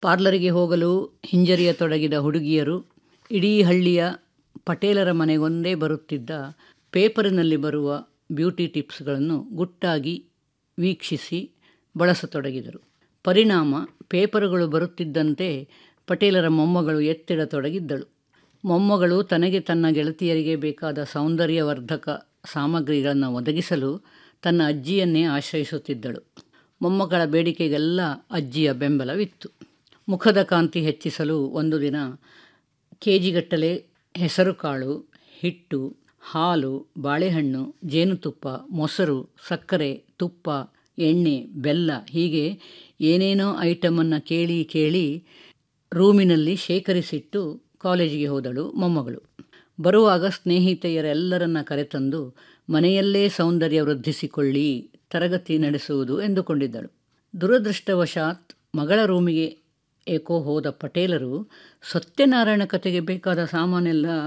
ಪಾರ್ಲರಿಗೆ ಹೋಗಲು ಹಿಂಜರಿಯತೊಡಗಿದ ಹುಡುಗಿಯರು ಇಡೀ ಹಳ್ಳಿಯ ಪಟೇಲರ ಮನೆಗೊಂದೇ ಬರುತ್ತಿದ್ದ ಪೇಪರಿನಲ್ಲಿ ಬರುವ ಬ್ಯೂಟಿ ಟಿಪ್ಸ್ಗಳನ್ನು ಗುಟ್ಟಾಗಿ ವೀಕ್ಷಿಸಿ ಬಳಸತೊಡಗಿದರು ಪರಿಣಾಮ ಪೇಪರುಗಳು ಬರುತ್ತಿದ್ದಂತೆ ಪಟೇಲರ ಮೊಮ್ಮಗಳು ಎತ್ತಿಡತೊಡಗಿದ್ದಳು ಮೊಮ್ಮಗಳು ತನಗೆ ತನ್ನ ಗೆಳತಿಯರಿಗೆ ಬೇಕಾದ ಸೌಂದರ್ಯವರ್ಧಕ ಸಾಮಗ್ರಿಗಳನ್ನು ಒದಗಿಸಲು ತನ್ನ ಅಜ್ಜಿಯನ್ನೇ ಆಶ್ರಯಿಸುತ್ತಿದ್ದಳು ಮೊಮ್ಮಗಳ ಬೇಡಿಕೆಗೆಲ್ಲ ಅಜ್ಜಿಯ ಬೆಂಬಲವಿತ್ತು ಮುಖದ ಕಾಂತಿ ಹೆಚ್ಚಿಸಲು ಒಂದು ದಿನ ಕೆ ಜಿಗಟ್ಟಲೆ ಹೆಸರುಕಾಳು ಹಿಟ್ಟು ಹಾಲು ಬಾಳೆಹಣ್ಣು ಜೇನುತುಪ್ಪ ಮೊಸರು ಸಕ್ಕರೆ ತುಪ್ಪ ಎಣ್ಣೆ ಬೆಲ್ಲ ಹೀಗೆ ಏನೇನೋ ಐಟಮನ್ನು ಕೇಳಿ ಕೇಳಿ ರೂಮಿನಲ್ಲಿ ಶೇಖರಿಸಿಟ್ಟು ಕಾಲೇಜಿಗೆ ಹೋದಳು ಮೊಮ್ಮಗಳು ಬರುವಾಗ ಸ್ನೇಹಿತೆಯರೆಲ್ಲರನ್ನ ಕರೆತಂದು ಮನೆಯಲ್ಲೇ ಸೌಂದರ್ಯ ವೃದ್ಧಿಸಿಕೊಳ್ಳಿ ತರಗತಿ ನಡೆಸುವುದು ಎಂದುಕೊಂಡಿದ್ದಳು ದುರದೃಷ್ಟವಶಾತ್ ಮಗಳ ರೂಮಿಗೆ ಏಕೋ ಹೋದ ಪಟೇಲರು ಸತ್ಯನಾರಾಯಣ ಕತೆಗೆ ಬೇಕಾದ ಸಾಮಾನೆಲ್ಲ